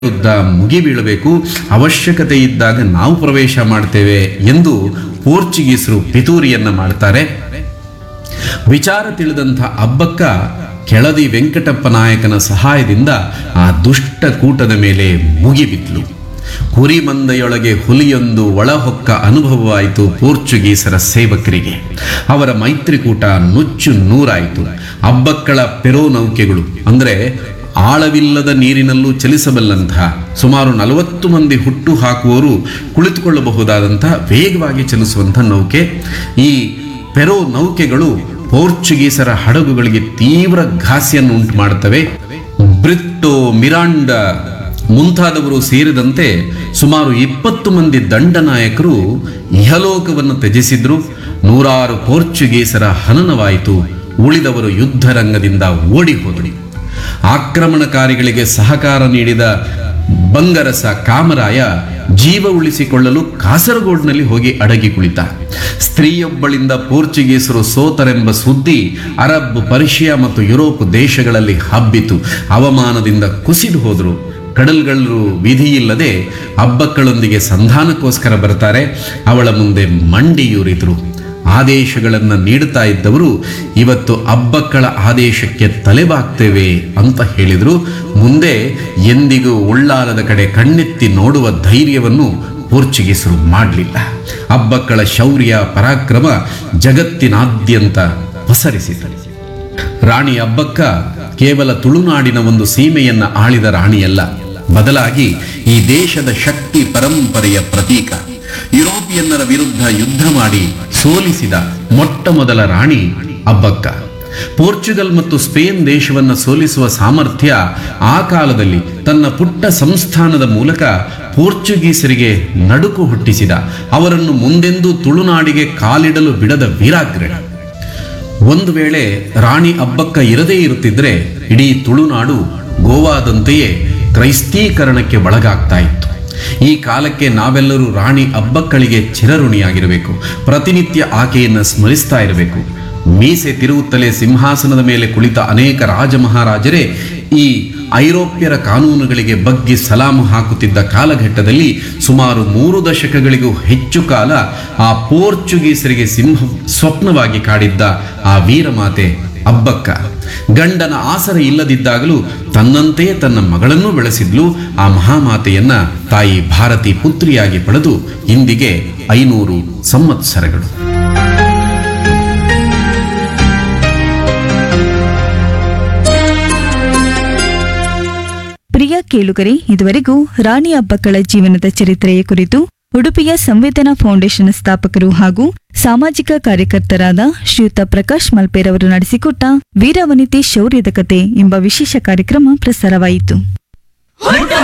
ಯುದ್ಧ ಮುಗಿಬೀಳಬೇಕು ಅವಶ್ಯಕತೆ ಇದ್ದಾಗ ನಾವು ಪ್ರವೇಶ ಮಾಡ್ತೇವೆ ಎಂದು ಪೋರ್ಚುಗೀಸರು ಪಿತೂರಿಯನ್ನ ಮಾಡ್ತಾರೆ ವಿಚಾರ ತಿಳಿದಂಥ ಅಬ್ಬಕ್ಕ ಕೆಳದಿ ವೆಂಕಟಪ್ಪ ನಾಯಕನ ಸಹಾಯದಿಂದ ಆ ದುಷ್ಟ ಕೂಟದ ಮೇಲೆ ಮುಗಿಬಿದ್ಲು ಕುರಿಮಂದೆಯೊಳಗೆ ಹುಲಿಯೊಂದು ಒಳಹೊಕ್ಕ ಅನುಭವವಾಯಿತು ಪೋರ್ಚುಗೀಸರ ಸೇವಕರಿಗೆ ಅವರ ಮೈತ್ರಿಕೂಟ ನುಚ್ಚು ನೂರಾಯಿತು ಅಬ್ಬಕ್ಕಳ ಪೆರೋ ನೌಕೆಗಳು ಅಂದರೆ ಆಳವಿಲ್ಲದ ನೀರಿನಲ್ಲೂ ಚಲಿಸಬಲ್ಲಂತಹ ಸುಮಾರು ನಲವತ್ತು ಮಂದಿ ಹುಟ್ಟು ಹಾಕುವವರು ಕುಳಿತುಕೊಳ್ಳಬಹುದಾದಂತಹ ವೇಗವಾಗಿ ಚಲಿಸುವಂಥ ನೌಕೆ ಈ ಪೆರೋ ನೌಕೆಗಳು ಪೋರ್ಚುಗೀಸರ ಹಡಗುಗಳಿಗೆ ತೀವ್ರ ಘಾಸಿಯನ್ನು ಉಂಟು ಮಾಡುತ್ತವೆ ಬ್ರಿಟ್ಟೋ ಮಿರಾಂಡ ಮುಂತಾದವರು ಸೇರಿದಂತೆ ಸುಮಾರು ಇಪ್ಪತ್ತು ಮಂದಿ ದಂಡನಾಯಕರು ಇಹಲೋಕವನ್ನು ತ್ಯಜಿಸಿದ್ರು ನೂರಾರು ಪೋರ್ಚುಗೀಸರ ಹನನವಾಯಿತು ಉಳಿದವರು ಯುದ್ಧರಂಗದಿಂದ ಓಡಿ ಹೋದರು ಆಕ್ರಮಣಕಾರಿಗಳಿಗೆ ಸಹಕಾರ ನೀಡಿದ ಬಂಗರಸ ಕಾಮರಾಯ ಜೀವ ಉಳಿಸಿಕೊಳ್ಳಲು ಕಾಸರಗೋಡ್ನಲ್ಲಿ ಹೋಗಿ ಅಡಗಿ ಕುಳಿತ ಸ್ತ್ರೀಯೊಬ್ಬಳಿಂದ ಪೋರ್ಚುಗೀಸರು ಸೋತರೆಂಬ ಸುದ್ದಿ ಅರಬ್ ಪರ್ಷಿಯಾ ಮತ್ತು ಯುರೋಪ್ ದೇಶಗಳಲ್ಲಿ ಹಬ್ಬಿತು ಅವಮಾನದಿಂದ ಕುಸಿದು ಹೋದರು ಕಡಲ್ಗಳರು ವಿಧಿಯಿಲ್ಲದೆ ಅಬ್ಬಕ್ಕಳೊಂದಿಗೆ ಸಂಧಾನಕ್ಕೋಸ್ಕರ ಬರ್ತಾರೆ ಅವಳ ಮುಂದೆ ಮಂಡಿಯೂರಿದ್ರು ಆದೇಶಗಳನ್ನು ನೀಡುತ್ತಾ ಇದ್ದವರು ಇವತ್ತು ಅಬ್ಬಕ್ಕಳ ಆದೇಶಕ್ಕೆ ತಲೆಬಾಗ್ತೇವೆ ಅಂತ ಹೇಳಿದರು ಮುಂದೆ ಎಂದಿಗೂ ಉಳ್ಳಾಲದ ಕಡೆ ಕಣ್ಣೆತ್ತಿ ನೋಡುವ ಧೈರ್ಯವನ್ನು ಪೋರ್ಚುಗೀಸರು ಮಾಡಲಿಲ್ಲ ಅಬ್ಬಕ್ಕಳ ಶೌರ್ಯ ಪರಾಕ್ರಮ ಜಗತ್ತಿನಾದ್ಯಂತ ಪಸರಿಸಿತು ರಾಣಿ ಅಬ್ಬಕ್ಕ ಕೇವಲ ತುಳುನಾಡಿನ ಒಂದು ಸೀಮೆಯನ್ನ ಆಳಿದ ರಾಣಿಯಲ್ಲ ಬದಲಾಗಿ ಈ ದೇಶದ ಶಕ್ತಿ ಪರಂಪರೆಯ ಪ್ರತೀಕ ಯುರೋಪಿಯನ್ನರ ವಿರುದ್ಧ ಯುದ್ಧ ಮಾಡಿ ಸೋಲಿಸಿದ ಮೊಟ್ಟ ಮೊದಲ ರಾಣಿ ಅಬ್ಬಕ್ಕ ಪೋರ್ಚುಗಲ್ ಮತ್ತು ಸ್ಪೇನ್ ದೇಶವನ್ನು ಸೋಲಿಸುವ ಸಾಮರ್ಥ್ಯ ಆ ಕಾಲದಲ್ಲಿ ತನ್ನ ಪುಟ್ಟ ಸಂಸ್ಥಾನದ ಮೂಲಕ ಪೋರ್ಚುಗೀಸರಿಗೆ ನಡುಕು ಹುಟ್ಟಿಸಿದ ಅವರನ್ನು ಮುಂದೆಂದೂ ತುಳುನಾಡಿಗೆ ಕಾಲಿಡಲು ಬಿಡದ ವೀರಾಗ್ರಹ ಒಂದು ವೇಳೆ ರಾಣಿ ಅಬ್ಬಕ್ಕ ಇರದೇ ಇರುತ್ತಿದ್ರೆ ಇಡೀ ತುಳುನಾಡು ಗೋವಾದಂತೆಯೇ ಕ್ರೈಸ್ತೀಕರಣಕ್ಕೆ ಒಳಗಾಗ್ತಾ ಇತ್ತು ಈ ಕಾಲಕ್ಕೆ ನಾವೆಲ್ಲರೂ ರಾಣಿ ಅಬ್ಬಕ್ಕಳಿಗೆ ಚಿರಋಣಿಯಾಗಿರಬೇಕು ಪ್ರತಿನಿತ್ಯ ಆಕೆಯನ್ನು ಸ್ಮರಿಸ್ತಾ ಇರಬೇಕು ಮೀಸೆ ತಿರುಗುತ್ತಲೇ ಸಿಂಹಾಸನದ ಮೇಲೆ ಕುಳಿತ ಅನೇಕ ರಾಜ ಮಹಾರಾಜರೇ ಈ ಐರೋಪ್ಯರ ಕಾನೂನುಗಳಿಗೆ ಬಗ್ಗಿ ಸಲಾಮು ಹಾಕುತ್ತಿದ್ದ ಕಾಲಘಟ್ಟದಲ್ಲಿ ಸುಮಾರು ಮೂರು ದಶಕಗಳಿಗೂ ಹೆಚ್ಚು ಕಾಲ ಆ ಪೋರ್ಚುಗೀಸರಿಗೆ ಸಿಂಹ ಸ್ವಪ್ನವಾಗಿ ಕಾಡಿದ್ದ ಆ ವೀರಮಾತೆ ಅಬ್ಬಕ್ಕ ಗಂಡನ ಆಸರ ಇಲ್ಲದಿದ್ದಾಗಲೂ ತನ್ನಂತೆಯೇ ತನ್ನ ಮಗಳನ್ನು ಬೆಳೆಸಿದ್ಲು ಆ ಮಹಾಮಾತೆಯನ್ನ ತಾಯಿ ಭಾರತಿ ಪುತ್ರಿಯಾಗಿ ಪಡೆದು ಇಂದಿಗೆ ಐನೂರು ಸಂವತ್ಸರಗಳು ಪ್ರಿಯ ಕೇಳುಗರೆ ಇದುವರೆಗೂ ರಾಣಿ ಅಬ್ಬಕ್ಕಳ ಜೀವನದ ಚರಿತ್ರೆಯ ಕುರಿತು ಉಡುಪಿಯ ಸಂವೇದನಾ ಫೌಂಡೇಶನ್ ಸ್ಥಾಪಕರು ಹಾಗೂ ಸಾಮಾಜಿಕ ಕಾರ್ಯಕರ್ತರಾದ ಶ್ರೀಯುತ ಪ್ರಕಾಶ್ ಮಲ್ಪೇರ್ ಅವರು ನಡೆಸಿಕೊಟ್ಟ ವೀರವನಿತೆ ಶೌರ್ಯದ ಕತೆ ಎಂಬ ವಿಶೇಷ ಕಾರ್ಯಕ್ರಮ ಪ್ರಸಾರವಾಯಿತು ಹೊರಟ